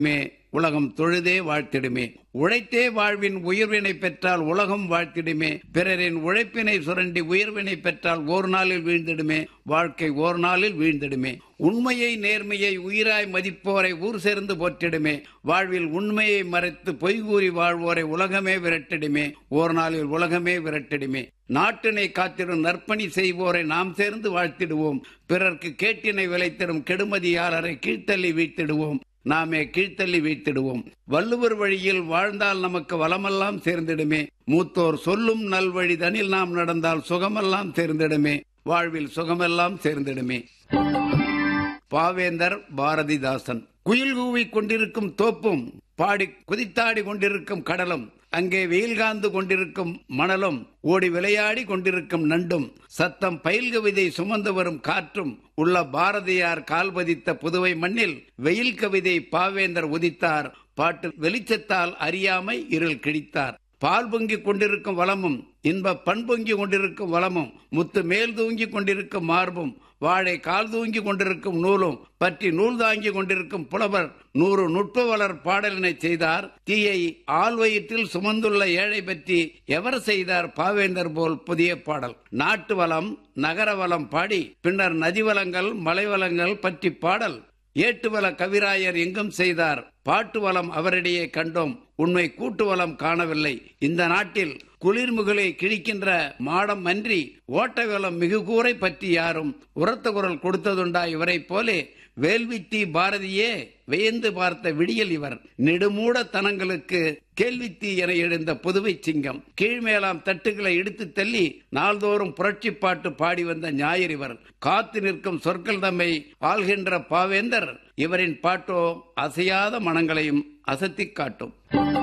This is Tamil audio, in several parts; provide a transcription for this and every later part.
மே உலகம் தொழுதே வாழ்த்திடுமே உழைத்தே வாழ்வின் உயர்வினை பெற்றால் உலகம் வாழ்த்திடுமே பிறரின் உழைப்பினை சுரண்டி உயர்வினை பெற்றால் ஓர் நாளில் வீழ்ந்திடுமே வாழ்க்கை ஓர் நாளில் வீழ்ந்திடுமே உண்மையை நேர்மையை உயிராய் மதிப்போரை ஊர் சேர்ந்து போற்றிடுமே வாழ்வில் உண்மையை மறைத்து பொய் கூறி வாழ்வோரை உலகமே விரட்டிடுமே ஓர் நாளில் உலகமே விரட்டிடுமே நாட்டினை காத்திடும் நற்பணி செய்வோரை நாம் சேர்ந்து வாழ்த்திடுவோம் பிறர்க்கு கேட்டினை விளைத்திடும் கெடுமதியாளரை கீழ்த்தள்ளி வீழ்த்திடுவோம் நாமே கீழ்த்தள்ளி வீழ்த்திடுவோம் வள்ளுவர் வழியில் வாழ்ந்தால் நமக்கு வளமெல்லாம் சேர்ந்திடுமே மூத்தோர் சொல்லும் நல்வழி தனில் நாம் நடந்தால் சுகமெல்லாம் சேர்ந்திடுமே வாழ்வில் சுகமெல்லாம் சேர்ந்திடுமே பாவேந்தர் பாரதிதாசன் குயில் கூவி கொண்டிருக்கும் தோப்பும் பாடி குதித்தாடி கொண்டிருக்கும் கடலும் அங்கே வெயில் காந்து கொண்டிருக்கும் மணலும் ஓடி விளையாடி கொண்டிருக்கும் நண்டும் சத்தம் பயில் கவிதை சுமந்து வரும் காற்றும் உள்ள பாரதியார் கால் பதித்த புதுவை மண்ணில் வெயில் கவிதை பாவேந்தர் உதித்தார் பாட்டு வெளிச்சத்தால் அறியாமை இருள் கிழித்தார் பால் பொங்கி கொண்டிருக்கும் வளமும் இன்ப பண்பொங்கி கொண்டிருக்கும் வளமும் முத்து மேல் தூங்கி கொண்டிருக்கும் மார்பும் வாழை கால் தூங்கி கொண்டிருக்கும் நூலும் பற்றி நூல் தாங்கி கொண்டிருக்கும் புலவர் நூறு நுட்ப வளர் பாடலினை செய்தார் தீயை ஆழ்வயிற்றில் சுமந்துள்ள ஏழை பற்றி எவர் செய்தார் பாவேந்தர் போல் புதிய பாடல் நாட்டு வளம் நகர வளம் பாடி பின்னர் நதி வளங்கள் மலை வளங்கள் பற்றி பாடல் ஏட்டுவல கவிராயர் எங்கும் செய்தார் பாட்டு வளம் அவரிடையே கண்டோம் உண்மை கூட்டு வளம் காணவில்லை இந்த நாட்டில் குளிர்முகளை கிழிக்கின்ற மாடம் அன்றி ஓட்ட வளம் மிகு கூரை பற்றி யாரும் உரத்த குரல் கொடுத்ததுண்டா இவரைப் போலே வேல்வித்தி பாரதியே வியந்து பார்த்த விடியல் இவர் நெடுமூட தனங்களுக்கு கேள்வித்தி என எழுந்த புதுவை சிங்கம் கீழ்மேலாம் தட்டுகளை இடித்து தள்ளி நாள்தோறும் புரட்சி பாட்டு பாடி வந்த ஞாயிறு இவர் காத்து நிற்கும் சொற்கள் தம்மை ஆள்கின்ற பாவேந்தர் இவரின் பாட்டோ அசையாத மனங்களையும் அசத்தி காட்டும்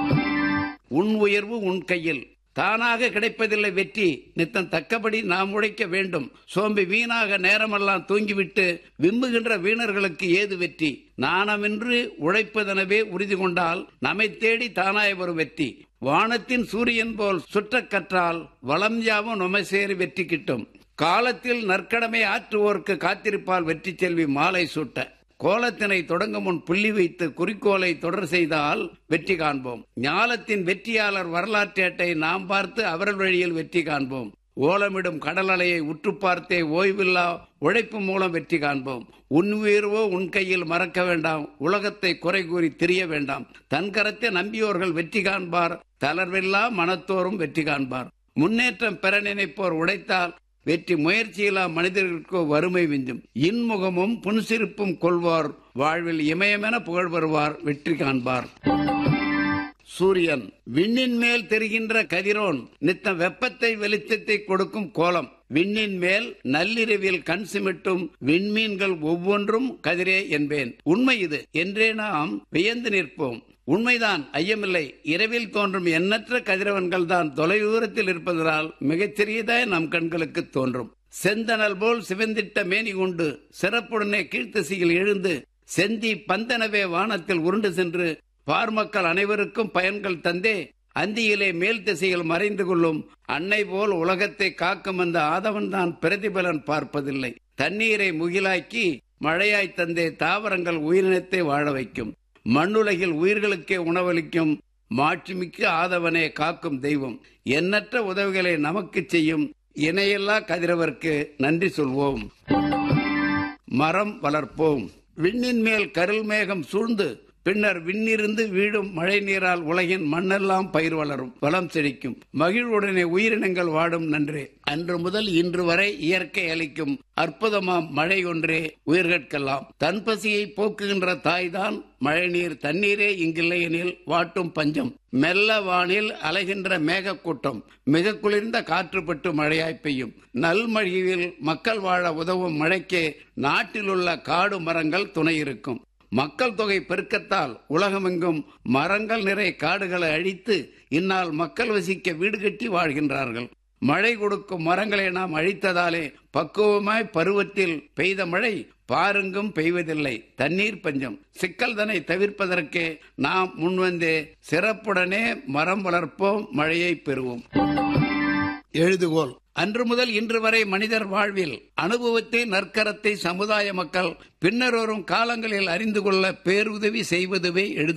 உன் உயர்வு உன் கையில் தானாக கிடைப்பதில்லை வெற்றி நித்தம் தக்கபடி நாம் உழைக்க வேண்டும் சோம்பி வீணாக நேரமெல்லாம் தூங்கிவிட்டு விம்புகின்ற வீணர்களுக்கு ஏது வெற்றி நாணமின்றி உழைப்பதெனவே உறுதி கொண்டால் நம்மை தேடி தானாய் வரும் வெற்றி வானத்தின் சூரியன் போல் சுற்றக் கற்றால் வளம் யாவும் நொமை சேரி வெற்றி கிட்டும் காலத்தில் நற்கடமை ஆற்றுவோர்க்கு காத்திருப்பால் வெற்றி செல்வி மாலை சூட்ட கோலத்தினை தொடங்கும் முன் புள்ளி வைத்து குறிக்கோளை தொடர் செய்தால் வெற்றி காண்போம் ஞாலத்தின் வெற்றியாளர் வரலாற்றேட்டை நாம் பார்த்து அவர்கள் வழியில் வெற்றி காண்போம் ஓலமிடும் கடல் அலையை உற்று பார்த்தே ஓய்வில்லா உழைப்பு மூலம் வெற்றி காண்போம் உன் உயிர்வோ உன் கையில் மறக்க வேண்டாம் உலகத்தை குறை கூறி தெரிய வேண்டாம் தன் கரத்தை நம்பியோர்கள் வெற்றி காண்பார் தளர்வில்லா மனத்தோறும் வெற்றி காண்பார் முன்னேற்றம் பெற நினைப்போர் உடைத்தால் வெற்றி முயற்சியிலா மனிதர்களுக்கோ வறுமை விஞ்சும் இன்முகமும் புன்சிரிப்பும் கொள்வார் வாழ்வில் இமயமென புகழ் வருவார் வெற்றி காண்பார் சூரியன் விண்ணின் மேல் தெரிகின்ற கதிரோன் நித்த வெப்பத்தை வெளிச்சத்தை கொடுக்கும் கோலம் விண்ணின் மேல் நள்ளிரவில் கண் சிமிட்டும் விண்மீன்கள் ஒவ்வொன்றும் கதிரே என்பேன் உண்மை இது என்றே நாம் வியந்து நிற்போம் உண்மைதான் ஐயமில்லை இரவில் தோன்றும் எண்ணற்ற கதிரவன்கள் தான் தொலைதூரத்தில் இருப்பதனால் மிகச்சிறியதாய் நம் கண்களுக்கு தோன்றும் செந்தனல் போல் சிவந்திட்ட மேனி கொண்டு சிறப்புடனே கீழ்த்திசையில் எழுந்து செந்தி பந்தனவே வானத்தில் உருண்டு சென்று பார்மக்கள் அனைவருக்கும் பயன்கள் தந்தே அந்தியிலே மேல் திசையில் மறைந்து கொள்ளும் அன்னை போல் உலகத்தை காக்கும் அந்த ஆதவன் தான் பிரதிபலன் பார்ப்பதில்லை தண்ணீரை முகிலாக்கி மழையாய் தந்தே தாவரங்கள் உயிரினத்தை வாழ வைக்கும் மண்ணுலகில் உயிர்களுக்கே உணவளிக்கும் மாட்சிமிக்க ஆதவனே காக்கும் தெய்வம் எண்ணற்ற உதவிகளை நமக்கு செய்யும் இணையல்லா கதிரவர்க்கு நன்றி சொல்வோம் மரம் வளர்ப்போம் விண்ணின் மேல் கருள் மேகம் சூழ்ந்து பின்னர் விண்ணிருந்து வீழும் மழை நீரால் உலகின் மண்ணெல்லாம் பயிர் வளரும் வளம் செழிக்கும் மகிழ்வுடனே உயிரினங்கள் வாடும் நன்றே அன்று முதல் இன்று வரை இயற்கை அளிக்கும் அற்புதமாம் மழை ஒன்றே உயிர்கட்கெல்லாம் தன் பசியை போக்குகின்ற தாய்தான் மழைநீர் தண்ணீரே இங்கில்லை எனில் வாட்டும் பஞ்சம் மெல்ல வானில் அலைகின்ற மேகக்கூட்டம் மிக குளிர்ந்த காற்றுப்பட்டு மழையாய் பெய்யும் நல்மழியில் மக்கள் வாழ உதவும் மழைக்கே நாட்டில் உள்ள காடு மரங்கள் துணை இருக்கும் மக்கள் தொகை பெருக்கத்தால் உலகமெங்கும் மரங்கள் நிறை காடுகளை அழித்து இந்நாள் மக்கள் வசிக்க வீடு கட்டி வாழ்கின்றார்கள் மழை கொடுக்கும் மரங்களை நாம் அழித்ததாலே பக்குவமாய் பருவத்தில் பெய்த மழை பாருங்கும் பெய்வதில்லை தண்ணீர் பஞ்சம் சிக்கல்தனை தவிர்ப்பதற்கே நாம் முன்வந்தே சிறப்புடனே மரம் வளர்ப்போம் மழையை பெறுவோம் எழுதுகோல் அன்று முதல் இன்று வரை மனிதர் வாழ்வில் அனுபவத்தை நற்கரத்தை சமுதாய மக்கள் பின்னரோரும் காலங்களில் அறிந்து கொள்ள பேருதவி செய்வதுவே எழுது